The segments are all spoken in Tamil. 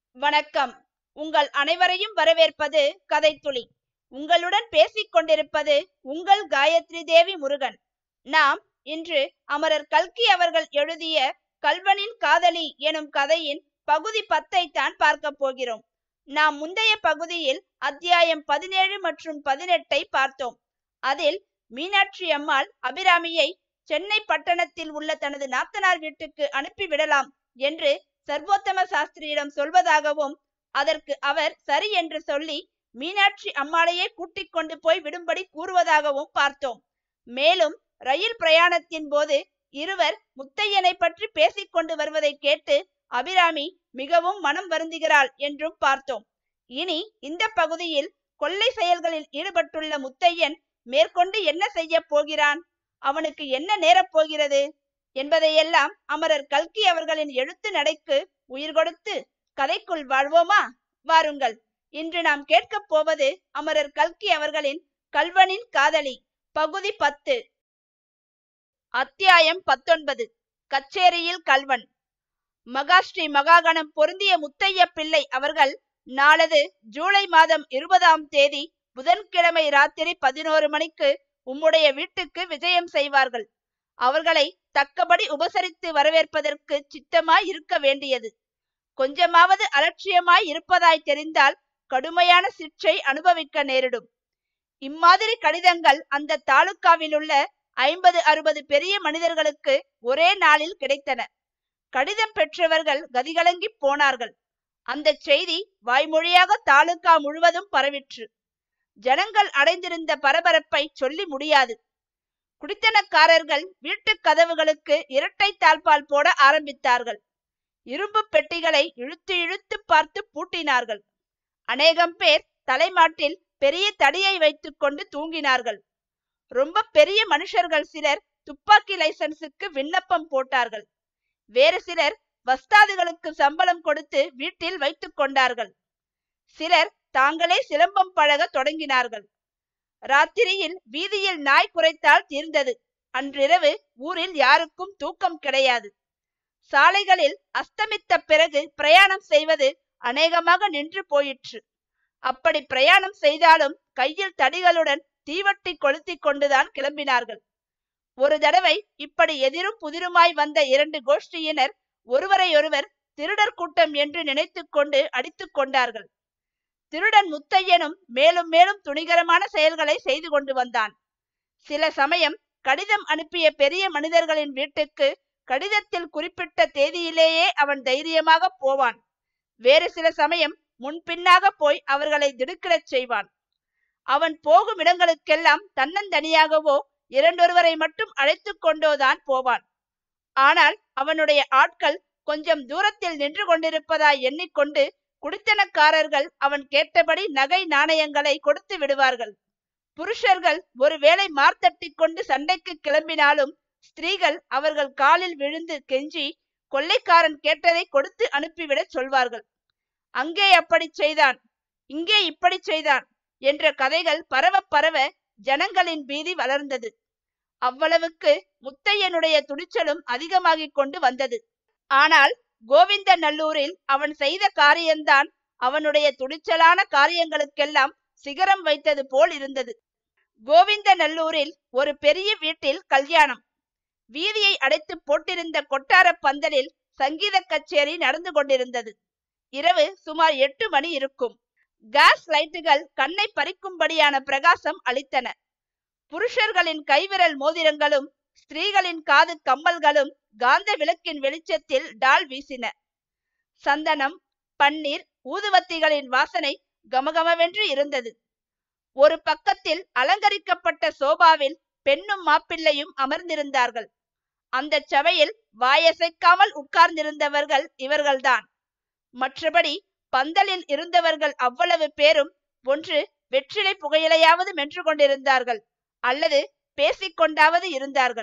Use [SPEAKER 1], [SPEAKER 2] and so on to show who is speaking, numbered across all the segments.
[SPEAKER 1] வணக்கம் உங்கள் அனைவரையும் வரவேற்பது கதைத்துளி உங்களுடன் பேசிக் கொண்டிருப்பது உங்கள் காயத்ரி தேவி முருகன் நாம் இன்று அமரர் கல்கி அவர்கள் எழுதிய கல்வனின் காதலி எனும் கதையின் பகுதி பத்தை தான் பார்க்க போகிறோம் நாம் முந்தைய பகுதியில் அத்தியாயம் பதினேழு மற்றும் பதினெட்டை பார்த்தோம் அதில் மீனாட்சி அம்மாள் அபிராமியை சென்னை பட்டணத்தில் உள்ள தனது நாத்தனார் வீட்டுக்கு அனுப்பிவிடலாம் என்று சர்வோத்தம சாஸ்திரியிடம் சொல்வதாகவும் அதற்கு அவர் சரி என்று சொல்லி மீனாட்சி அம்மாளையே கூட்டிக் கொண்டு போய் விடும்படி கூறுவதாகவும் பார்த்தோம் மேலும் ரயில் பிரயாணத்தின் போது இருவர் முத்தையனை பற்றி பேசிக் கொண்டு வருவதை கேட்டு அபிராமி மிகவும் மனம் வருந்துகிறாள் என்றும் பார்த்தோம் இனி இந்த பகுதியில் கொள்ளை செயல்களில் ஈடுபட்டுள்ள முத்தையன் மேற்கொண்டு என்ன செய்ய போகிறான் அவனுக்கு என்ன நேரப் போகிறது என்பதையெல்லாம் அமரர் கல்கி அவர்களின் எழுத்து நடைக்கு உயிர் கொடுத்து கதைக்குள் வாழ்வோமா வாருங்கள் இன்று நாம் கேட்கப் போவது அமரர் கல்கி அவர்களின் கல்வனின் காதலி பகுதி பத்து அத்தியாயம் பத்தொன்பது கச்சேரியில் கல்வன் மகாஸ்ரீ மகாகணம் பொருந்திய முத்தைய பிள்ளை அவர்கள் நாளது ஜூலை மாதம் இருபதாம் தேதி புதன்கிழமை ராத்திரி பதினோரு மணிக்கு உம்முடைய வீட்டுக்கு விஜயம் செய்வார்கள் அவர்களை தக்கபடி உபசரித்து வரவேற்பதற்கு சித்தமாய் இருக்க வேண்டியது கொஞ்சமாவது அலட்சியமாய் இருப்பதாய் தெரிந்தால் கடுமையான சிற்றை அனுபவிக்க நேரிடும் இம்மாதிரி கடிதங்கள் அந்த தாலுக்காவில் உள்ள ஐம்பது அறுபது பெரிய மனிதர்களுக்கு ஒரே நாளில் கிடைத்தன கடிதம் பெற்றவர்கள் கதிகலங்கி போனார்கள் அந்த செய்தி வாய்மொழியாக தாலுக்கா முழுவதும் பரவிற்று ஜனங்கள் அடைந்திருந்த பரபரப்பை சொல்லி முடியாது குடித்தனக்காரர்கள் வீட்டு கதவுகளுக்கு இரட்டை தாழ்பால் போட ஆரம்பித்தார்கள் இரும்பு பெட்டிகளை இழுத்து இழுத்து பார்த்து பூட்டினார்கள் அநேகம் பேர் தலைமாட்டில் பெரிய தடியை வைத்துக் கொண்டு தூங்கினார்கள் ரொம்ப பெரிய மனுஷர்கள் சிலர் துப்பாக்கி லைசன்ஸுக்கு விண்ணப்பம் போட்டார்கள் வேறு சிலர் வஸ்தாதுகளுக்கு சம்பளம் கொடுத்து வீட்டில் வைத்துக் கொண்டார்கள் சிலர் தாங்களே சிலம்பம் பழக தொடங்கினார்கள் ராத்திரியில் வீதியில் நாய் குறைத்தால் தீர்ந்தது அன்றிரவு ஊரில் யாருக்கும் தூக்கம் கிடையாது சாலைகளில் அஸ்தமித்த பிறகு பிரயாணம் செய்வது அநேகமாக நின்று போயிற்று அப்படி பிரயாணம் செய்தாலும் கையில் தடிகளுடன் தீவட்டி கொளுத்தி கொண்டுதான் கிளம்பினார்கள் ஒரு தடவை இப்படி எதிரும் புதிருமாய் வந்த இரண்டு கோஷ்டியினர் ஒருவரையொருவர் திருடர் கூட்டம் என்று நினைத்து கொண்டு அடித்துக் கொண்டார்கள் திருடன் முத்தையனும் மேலும் மேலும் துணிகரமான செயல்களை செய்து கொண்டு வந்தான் சில சமயம் கடிதம் அனுப்பிய பெரிய மனிதர்களின் வீட்டுக்கு கடிதத்தில் குறிப்பிட்ட தேதியிலேயே அவன் தைரியமாக போவான் வேறு சில சமயம் முன்பின்னாக போய் அவர்களை திடுக்கிடச் செய்வான் அவன் போகும் இடங்களுக்கெல்லாம் தன்னந்தனியாகவோ இரண்டொருவரை மட்டும் அழைத்து கொண்டோதான் போவான் ஆனால் அவனுடைய ஆட்கள் கொஞ்சம் தூரத்தில் நின்று கொண்டிருப்பதாய் எண்ணிக்கொண்டு குடித்தனக்காரர்கள் அவன் கேட்டபடி நகை நாணயங்களை கொடுத்து விடுவார்கள் புருஷர்கள் ஒருவேளை மார்த்தட்டி கொண்டு சண்டைக்கு கிளம்பினாலும் ஸ்திரீகள் அவர்கள் காலில் விழுந்து கெஞ்சி கொள்ளைக்காரன் கேட்டதை கொடுத்து அனுப்பிவிடச் சொல்வார்கள் அங்கே அப்படி செய்தான் இங்கே இப்படி செய்தான் என்ற கதைகள் பரவ பரவ ஜனங்களின் பீதி வளர்ந்தது அவ்வளவுக்கு முத்தையனுடைய துணிச்சலும் அதிகமாகிக் கொண்டு வந்தது ஆனால் கோவிந்த நல்லூரில் அவன் செய்த காரியம்தான் அவனுடைய துணிச்சலான காரியங்களுக்கெல்லாம் சிகரம் வைத்தது போல் இருந்தது கோவிந்த நல்லூரில் ஒரு பெரிய வீட்டில் கல்யாணம் வீதியை அடைத்து போட்டிருந்த கொட்டார பந்தலில் சங்கீத கச்சேரி நடந்து கொண்டிருந்தது இரவு சுமார் எட்டு மணி இருக்கும் கேஸ் லைட்டுகள் கண்ணை பறிக்கும்படியான பிரகாசம் அளித்தன புருஷர்களின் கைவிரல் மோதிரங்களும் ஸ்திரீகளின் காது கம்மல்களும் காந்த விளக்கின் வெளிச்சத்தில் டால் வீசின சந்தனம் பன்னீர் ஊதுவத்திகளின் வாசனை கமகமவென்று இருந்தது ஒரு பக்கத்தில் அலங்கரிக்கப்பட்ட சோபாவில் பெண்ணும் மாப்பிள்ளையும் அமர்ந்திருந்தார்கள் அந்த சபையில் வாயசைக்காமல் உட்கார்ந்திருந்தவர்கள் இவர்கள்தான் மற்றபடி பந்தலில் இருந்தவர்கள் அவ்வளவு பேரும் ஒன்று வெற்றிலை புகையிலையாவது மென்று கொண்டிருந்தார்கள் அல்லது பேசிக்கொண்டாவது இருந்தார்கள்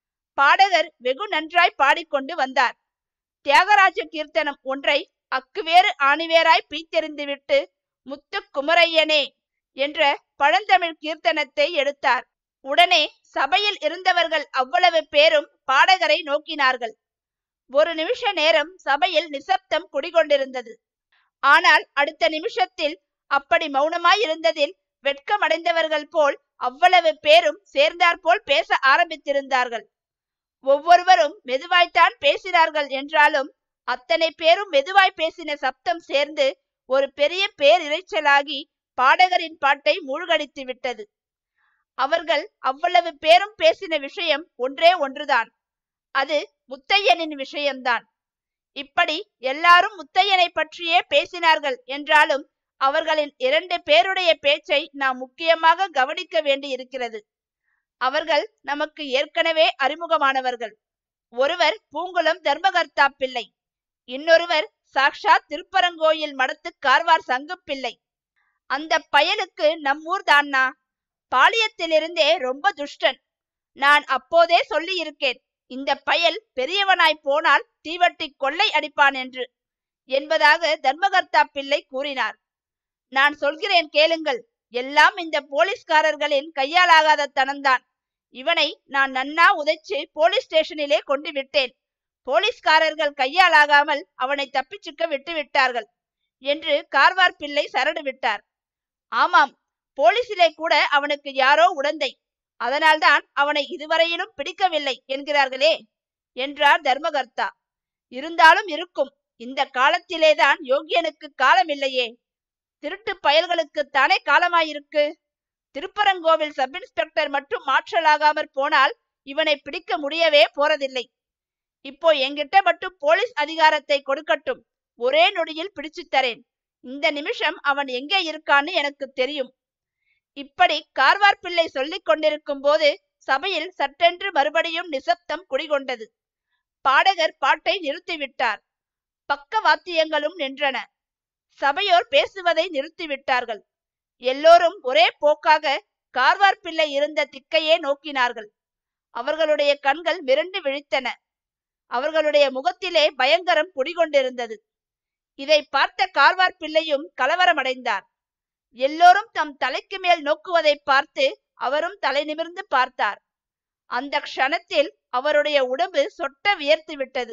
[SPEAKER 1] பாடகர் வெகு நன்றாய் பாடிக்கொண்டு வந்தார் தியாகராஜ கீர்த்தனம் ஒன்றை அக்குவேறு ஆணிவேராய் பீத்தெறிந்துவிட்டு முத்து குமரையனே என்ற பழந்தமிழ் கீர்த்தனத்தை எடுத்தார் உடனே சபையில் இருந்தவர்கள் அவ்வளவு பேரும் பாடகரை நோக்கினார்கள் ஒரு நிமிஷ நேரம் சபையில் நிசப்தம் குடிகொண்டிருந்தது ஆனால் அடுத்த நிமிஷத்தில் அப்படி மௌனமாய் இருந்ததில் வெட்கமடைந்தவர்கள் போல் அவ்வளவு பேரும் சேர்ந்தாற்போல் பேச ஆரம்பித்திருந்தார்கள் ஒவ்வொருவரும் மெதுவாய்த்தான் பேசினார்கள் என்றாலும் அத்தனை பேரும் மெதுவாய் பேசின சப்தம் சேர்ந்து ஒரு பெரிய பேரிரைச்சலாகி பாடகரின் பாட்டை மூழ்கடித்து விட்டது அவர்கள் அவ்வளவு பேரும் பேசின விஷயம் ஒன்றே ஒன்றுதான் அது முத்தையனின் விஷயம்தான் இப்படி எல்லாரும் முத்தையனை பற்றியே பேசினார்கள் என்றாலும் அவர்களின் இரண்டு பேருடைய பேச்சை நாம் முக்கியமாக கவனிக்க வேண்டி இருக்கிறது அவர்கள் நமக்கு ஏற்கனவே அறிமுகமானவர்கள் ஒருவர் பூங்குளம் தர்மகர்த்தா பிள்ளை இன்னொருவர் சாக்ஷாத் திருப்பரங்கோயில் மடத்து கார்வார் சங்கு பிள்ளை அந்த பயலுக்கு நம்மூர் தான்னா பாளையத்திலிருந்தே ரொம்ப துஷ்டன் நான் அப்போதே சொல்லி இருக்கேன் இந்த பயல் பெரியவனாய் போனால் தீவட்டி கொள்ளை அடிப்பான் என்று என்பதாக தர்மகர்த்தா பிள்ளை கூறினார் நான் சொல்கிறேன் கேளுங்கள் எல்லாம் இந்த போலீஸ்காரர்களின் கையாலாகாத தனம்தான் இவனை நான் நன்னா உதைச்சு போலீஸ் ஸ்டேஷனிலே கொண்டு விட்டேன் போலீஸ்காரர்கள் கையாலாகாமல் அவனை தப்பிச்சுக்க விட்டு விட்டார்கள் என்று கார்வார் பிள்ளை சரடு விட்டார் ஆமாம் போலீசிலே கூட அவனுக்கு யாரோ உடந்தை அதனால்தான் அவனை இதுவரையிலும் பிடிக்கவில்லை என்கிறார்களே என்றார் தர்மகர்த்தா இருந்தாலும் இருக்கும் இந்த காலத்திலேதான் யோகியனுக்கு காலம் இல்லையே திருட்டு பயல்களுக்குத்தானே காலமாயிருக்கு திருப்பரங்கோவில் சப் இன்ஸ்பெக்டர் மட்டும் மாற்றலாகாமற் போனால் இவனை பிடிக்க முடியவே போறதில்லை இப்போ என்கிட்ட மட்டும் போலீஸ் அதிகாரத்தை கொடுக்கட்டும் ஒரே நொடியில் பிடிச்சு தரேன் இந்த நிமிஷம் அவன் எங்கே இருக்கான்னு எனக்கு தெரியும் இப்படி கார்வார் பிள்ளை சொல்லிக் கொண்டிருக்கும் போது சபையில் சட்டென்று மறுபடியும் நிசப்தம் குடிகொண்டது பாடகர் பாட்டை நிறுத்திவிட்டார் பக்க வாத்தியங்களும் நின்றன சபையோர் பேசுவதை நிறுத்திவிட்டார்கள் எல்லோரும் ஒரே போக்காக கார்வார் பிள்ளை இருந்த திக்கையே நோக்கினார்கள் அவர்களுடைய கண்கள் மிரண்டு விழித்தன அவர்களுடைய முகத்திலே பயங்கரம் குடிகொண்டிருந்தது இதை பார்த்த கார்வார் பிள்ளையும் கலவரமடைந்தார் எல்லோரும் தம் தலைக்கு மேல் நோக்குவதை பார்த்து அவரும் தலை நிமிர்ந்து பார்த்தார் அந்த க்ஷணத்தில் அவருடைய உடம்பு சொட்ட வியர்த்து விட்டது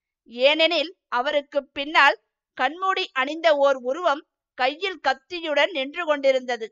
[SPEAKER 1] ஏனெனில் அவருக்கு பின்னால் கண்மூடி அணிந்த ஓர் உருவம் கையில் கத்தியுடன் நின்று கொண்டிருந்தது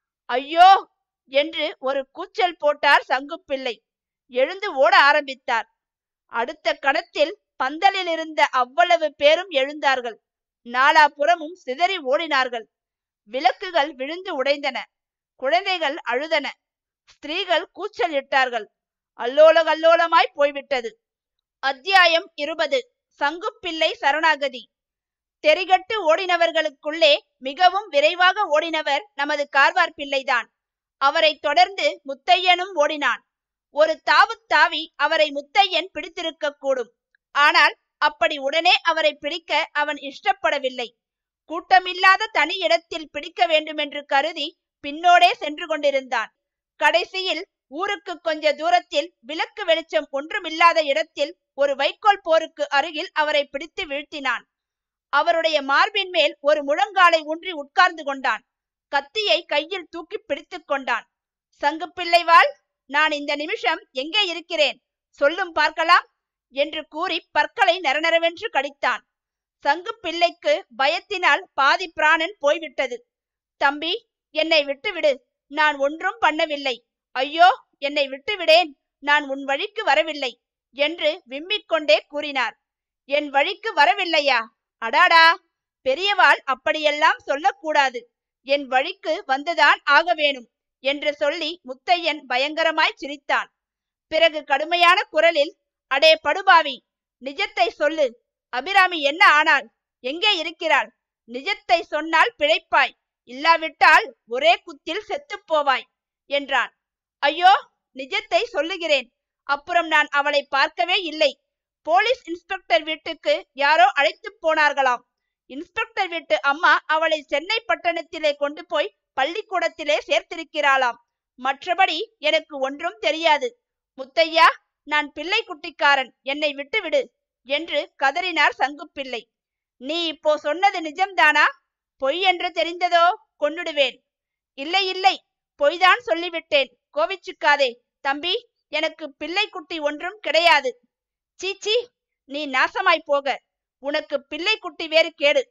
[SPEAKER 1] ஐயோ என்று ஒரு கூச்சல் போட்டார் சங்குப்பிள்ளை எழுந்து ஓட ஆரம்பித்தார் அடுத்த கணத்தில் பந்தலில் இருந்த அவ்வளவு பேரும் எழுந்தார்கள் நாலாபுறமும் சிதறி ஓடினார்கள் விளக்குகள் விழுந்து உடைந்தன குழந்தைகள் அழுதன ஸ்திரீகள் கூச்சல் இட்டார்கள் அல்லோல கல்லோலமாய் போய்விட்டது அத்தியாயம் இருபது சங்குப்பிள்ளை சரணாகதி தெரிகட்டு ஓடினவர்களுக்குள்ளே மிகவும் விரைவாக ஓடினவர் நமது கார்வார் பிள்ளைதான் அவரை தொடர்ந்து முத்தையனும் ஓடினான் ஒரு தாவு தாவி அவரை முத்தையன் பிடித்திருக்க கூடும் ஆனால் அப்படி உடனே அவரை பிடிக்க அவன் இஷ்டப்படவில்லை கூட்டமில்லாத தனி இடத்தில் பிடிக்க வேண்டுமென்று கருதி பின்னோடே சென்று கொண்டிருந்தான் கடைசியில் ஊருக்கு கொஞ்ச தூரத்தில் விளக்கு வெளிச்சம் ஒன்றுமில்லாத இடத்தில் ஒரு வைக்கோல் போருக்கு அருகில் அவரை பிடித்து வீழ்த்தினான் அவருடைய மார்பின் மேல் ஒரு முழங்காலை ஊன்றி உட்கார்ந்து கொண்டான் கத்தியை கையில் தூக்கி பிடித்துக் கொண்டான் சங்கு பிள்ளைவாள் நான் இந்த நிமிஷம் எங்கே இருக்கிறேன் சொல்லும் பார்க்கலாம் என்று கூறி பற்களை நரநரவென்று கடித்தான் சங்கு பிள்ளைக்கு பயத்தினால் பாதி பிராணன் போய்விட்டது தம்பி என்னை விட்டுவிடு நான் ஒன்றும் பண்ணவில்லை ஐயோ என்னை விட்டுவிடேன் நான் உன் வழிக்கு வரவில்லை என்று விம்மிக் கொண்டே கூறினார் என் வழிக்கு வரவில்லையா அடாடா பெரியவாள் அப்படியெல்லாம் சொல்லக்கூடாது என் வழிக்கு வந்துதான் ஆக வேணும் என்று சொல்லி முத்தையன் பயங்கரமாய் சிரித்தான் பிறகு கடுமையான குரலில் அடே படுபாவி நிஜத்தை சொல்லு அபிராமி என்ன ஆனாள் எங்கே இருக்கிறாள் நிஜத்தை சொன்னால் பிழைப்பாய் இல்லாவிட்டால் ஒரே குத்தில் செத்துப் போவாய் என்றான் ஐயோ நிஜத்தை சொல்லுகிறேன் அப்புறம் நான் அவளை பார்க்கவே இல்லை போலீஸ் இன்ஸ்பெக்டர் வீட்டுக்கு யாரோ அழைத்து போனார்களாம் இன்ஸ்பெக்டர் வீட்டு அம்மா அவளை சென்னை பட்டணத்திலே கொண்டு போய் பள்ளிக்கூடத்திலே சேர்த்திருக்கிறாளாம் மற்றபடி எனக்கு ஒன்றும் தெரியாது முத்தையா நான் பிள்ளை குட்டிக்காரன் என்னை விட்டுவிடு என்று கதறினார் சங்குப்பிள்ளை நீ இப்போ சொன்னது நிஜம்தானா பொய் என்று தெரிந்ததோ கொன்னுடுவேன் இல்லை இல்லை பொய்தான் சொல்லிவிட்டேன் கோவிச்சுக்காதே தம்பி எனக்கு பிள்ளை குட்டி ஒன்றும் கிடையாது சீச்சி நீ நாசமாய் போக உனக்கு பிள்ளை குட்டி வேறு கேடு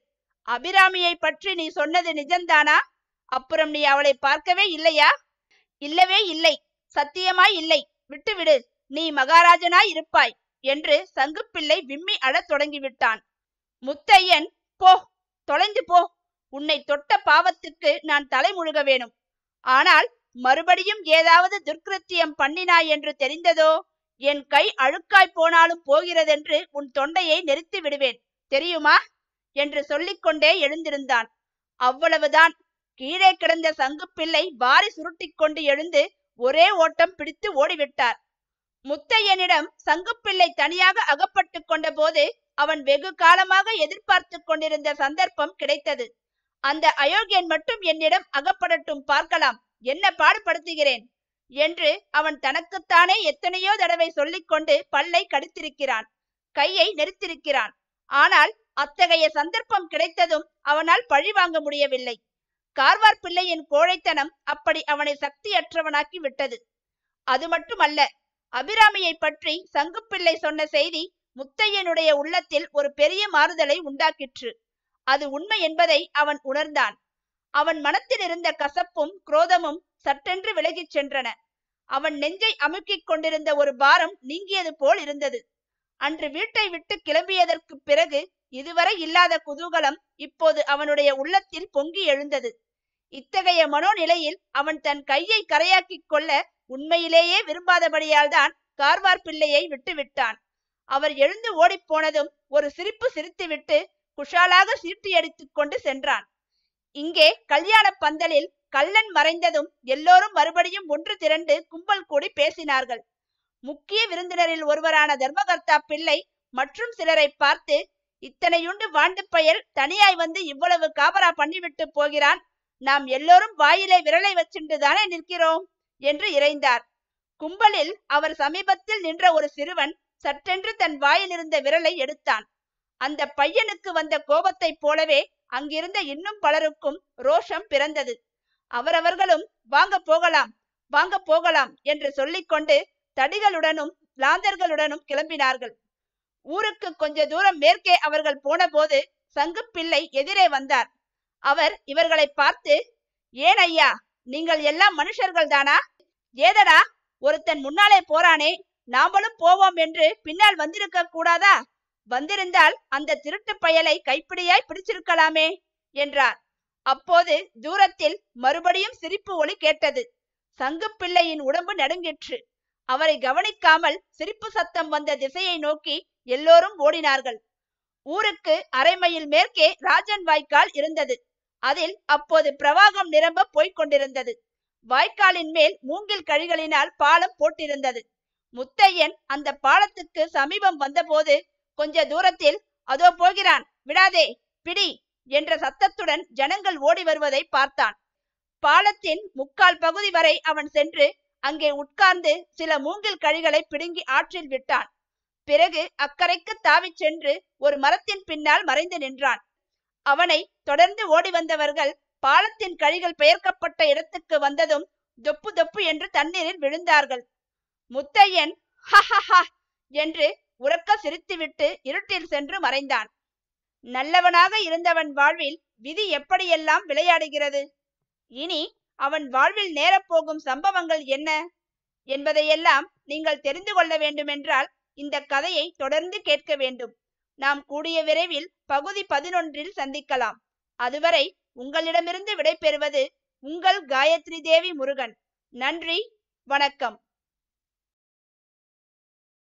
[SPEAKER 1] அபிராமியை பற்றி நீ சொன்னது நிஜம்தானா அப்புறம் நீ அவளை பார்க்கவே இல்லையா இல்லவே இல்லை சத்தியமாய் இல்லை விட்டுவிடு நீ மகாராஜனாய் இருப்பாய் என்று சங்குப்பிள்ளை விம்மி அழத் தொடங்கிவிட்டான் முத்தையன் போ தொலைந்து போ உன்னை தொட்ட பாவத்துக்கு நான் தலைமுழுக வேணும் ஆனால் மறுபடியும் ஏதாவது துர்க்கிருத்தியம் பண்ணினாய் என்று தெரிந்ததோ என் கை அழுக்காய் போனாலும் போகிறதென்று உன் தொண்டையை நெரித்து விடுவேன் தெரியுமா என்று சொல்லிக்கொண்டே எழுந்திருந்தான் அவ்வளவுதான் கீழே கிடந்த சங்குப்பிள்ளை வாரி சுருட்டிக் கொண்டு எழுந்து ஒரே ஓட்டம் பிடித்து ஓடிவிட்டார் முத்தையனிடம் சங்குப்பிள்ளை தனியாக அகப்பட்டு கொண்ட போது அவன் வெகு காலமாக எதிர்பார்த்து கொண்டிருந்த சந்தர்ப்பம் கிடைத்தது அந்த அயோக்கியன் மட்டும் என்னிடம் அகப்படட்டும் பார்க்கலாம் என்ன பாடுபடுத்துகிறேன் என்று அவன் தனக்குத்தானே எத்தனையோ தடவை சொல்லிக்கொண்டு பல்லை கடித்திருக்கிறான் கையை நெரித்திருக்கிறான் ஆனால் அத்தகைய சந்தர்ப்பம் கிடைத்ததும் அவனால் பழி வாங்க முடியவில்லை கார்வார் பிள்ளையின் கோழைத்தனம் அப்படி அவனை சக்தியற்றவனாக்கி விட்டது அது மட்டுமல்ல அபிராமியை பற்றி சங்குப்பிள்ளை சொன்ன செய்தி முத்தையனுடைய உள்ளத்தில் ஒரு பெரிய மாறுதலை உண்டாக்கிற்று அது உண்மை என்பதை அவன் உணர்ந்தான் அவன் மனத்தில் இருந்த கசப்பும் குரோதமும் சட்டென்று விலகிச் சென்றன அவன் நெஞ்சை அமுக்கிக் கொண்டிருந்த ஒரு பாரம் நீங்கியது போல் இருந்தது அன்று வீட்டை விட்டு கிளம்பியதற்கு பிறகு இதுவரை இல்லாத குதூகலம் இப்போது அவனுடைய உள்ளத்தில் பொங்கி எழுந்தது இத்தகைய மனோநிலையில் அவன் தன் கையை கரையாக்கிக் கொள்ள உண்மையிலேயே விரும்பாதபடியால் தான் கார்வார் பிள்ளையை விட்டுவிட்டான் அவர் எழுந்து ஓடிப்போனதும் ஒரு சிரிப்பு சிரித்துவிட்டு குஷாலாக சீட்டியடித்துக் கொண்டு சென்றான் இங்கே கல்யாண பந்தலில் கள்ளன் மறைந்ததும் எல்லோரும் மறுபடியும் ஒன்று திரண்டு கும்பல் கூடி பேசினார்கள் முக்கிய விருந்தினரில் ஒருவரான தர்மகர்த்தா பிள்ளை மற்றும் சிலரை பார்த்து இத்தனையுண்டு வாண்டு பயல் தனியாய் வந்து இவ்வளவு காபரா பண்ணிவிட்டு போகிறான் நாம் எல்லோரும் வாயிலே விரலை வச்சுண்டு தானே நிற்கிறோம் என்று இறைந்தார் கும்பலில் அவர் சமீபத்தில் நின்ற ஒரு சிறுவன் சற்றென்று தன் வாயில் இருந்த விரலை எடுத்தான் அந்த பையனுக்கு வந்த கோபத்தைப் போலவே அங்கிருந்த இன்னும் பலருக்கும் ரோஷம் பிறந்தது அவரவர்களும் வாங்க போகலாம் வாங்க போகலாம் என்று சொல்லிக்கொண்டு தடிகளுடனும் லாந்தர்களுடனும் கிளம்பினார்கள் ஊருக்கு கொஞ்ச தூரம் மேற்கே அவர்கள் போனபோது சங்குப்பிள்ளை எதிரே வந்தார் அவர் இவர்களை பார்த்து ஏன் ஐயா நீங்கள் எல்லாம் மனுஷர்கள் தானா ஏதடா ஒருத்தன் முன்னாலே போறானே நாமளும் போவோம் என்று பின்னால் வந்திருக்க கூடாதா வந்திருந்தால் அந்த திருட்டு பயலை கைப்பிடியாய் பிடிச்சிருக்கலாமே என்றார் அப்போது தூரத்தில் மறுபடியும் சிரிப்பு ஒலி கேட்டது சங்குப்பிள்ளையின் உடம்பு நடுங்கிற்று அவரை கவனிக்காமல் சிரிப்பு சத்தம் வந்த திசையை நோக்கி எல்லோரும் ஓடினார்கள் ஊருக்கு அரை மைல் மேற்கே ராஜன் வாய்க்கால் இருந்தது அதில் அப்போது பிரவாகம் நிரம்ப போய்க் கொண்டிருந்தது வாய்க்காலின் மேல் மூங்கில் கழிகளினால் பாலம் போட்டிருந்தது முத்தையன் அந்த பாலத்துக்கு சமீபம் வந்தபோது கொஞ்ச தூரத்தில் அதோ போகிறான் விடாதே பிடி என்ற சத்தத்துடன் ஜனங்கள் ஓடி வருவதை பார்த்தான் பாலத்தின் முக்கால் பகுதி வரை அவன் சென்று அங்கே உட்கார்ந்து சில மூங்கில் கழிகளை பிடுங்கி ஆற்றில் விட்டான் பிறகு அக்கறைக்கு தாவிச் சென்று ஒரு மரத்தின் பின்னால் மறைந்து நின்றான் அவனை தொடர்ந்து ஓடி வந்தவர்கள் பாலத்தின் கழிகள் பெயர்க்கப்பட்ட இடத்துக்கு வந்ததும் தொப்பு தொப்பு என்று தண்ணீரில் விழுந்தார்கள் முத்தையன் ஹஹஹா என்று உறக்க சிரித்துவிட்டு இருட்டில் சென்று மறைந்தான் நல்லவனாக இருந்தவன் வாழ்வில் விதி எப்படியெல்லாம் விளையாடுகிறது இனி அவன் வாழ்வில் நேரப்போகும் சம்பவங்கள் என்ன என்பதையெல்லாம் நீங்கள் தெரிந்து கொள்ள வேண்டுமென்றால் இந்த கதையை தொடர்ந்து கேட்க வேண்டும் நாம் கூடிய விரைவில் பகுதி பதினொன்றில் சந்திக்கலாம் அதுவரை உங்களிடமிருந்து விடைபெறுவது உங்கள் காயத்ரி தேவி முருகன் நன்றி வணக்கம்